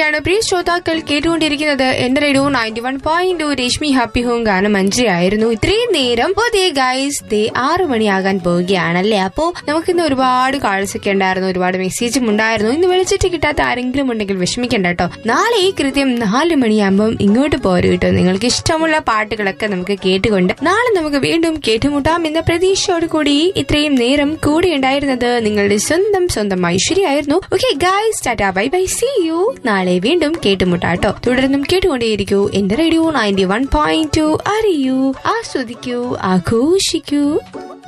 കൂടിയാണ് പ്രിയ ശ്രോതാക്കൾ കേട്ടുകൊണ്ടിരിക്കുന്നത് എന്റെ radio ninety one point Rashmi happy home ഗാനം മഞ്ജരിയായിരുന്നു ഇത്രയും നേരം ഓ ദേ ഗൈസ് ദേ ആറു മണിയാകാൻ പോവുകയാണല്ലേ അപ്പോ നമുക്കിന്ന് ഒരുപാട് കാൾസ് ഒക്കെ ഉണ്ടായിരുന്നു ഒരുപാട് മെസ്സേജും ഉണ്ടായിരുന്നു ഇന്ന് വിളിച്ചിട്ട് കിട്ടാത്ത ആരെങ്കിലും ഉണ്ടെങ്കിൽ വിഷമിക്കണ്ട കേട്ടോ നാളെ ഈ കൃത്യം നാല് മണിയാകുമ്പോൾ ഇങ്ങോട്ട് പോരും കേട്ടോ നിങ്ങൾക്ക് ഇഷ്ടമുള്ള പാട്ടുകളൊക്കെ നമുക്ക് കേട്ടുകൊണ്ട് നാളെ നമുക്ക് വീണ്ടും കേട്ടുമുട്ടാം എന്ന പ്രതീക്ഷയോട് കൂടി ഇത്രയും നേരം കൂടെ ഉണ്ടായിരുന്നത് നിങ്ങളുടെ സ്വന്തം സ്വന്തം ഐശ്വര്യായിരുന്നു okay guys ta-ta bye bye see you നാളെ വീണ്ടും കേട്ടുമുട്ടാട്ടോ തുടർന്നും കേട്ടുകൊണ്ടേയിരിക്കൂ എന്റെ radio ninety one point two അറിയൂ ആസ്വദിക്കൂ ആഘോഷിക്കൂ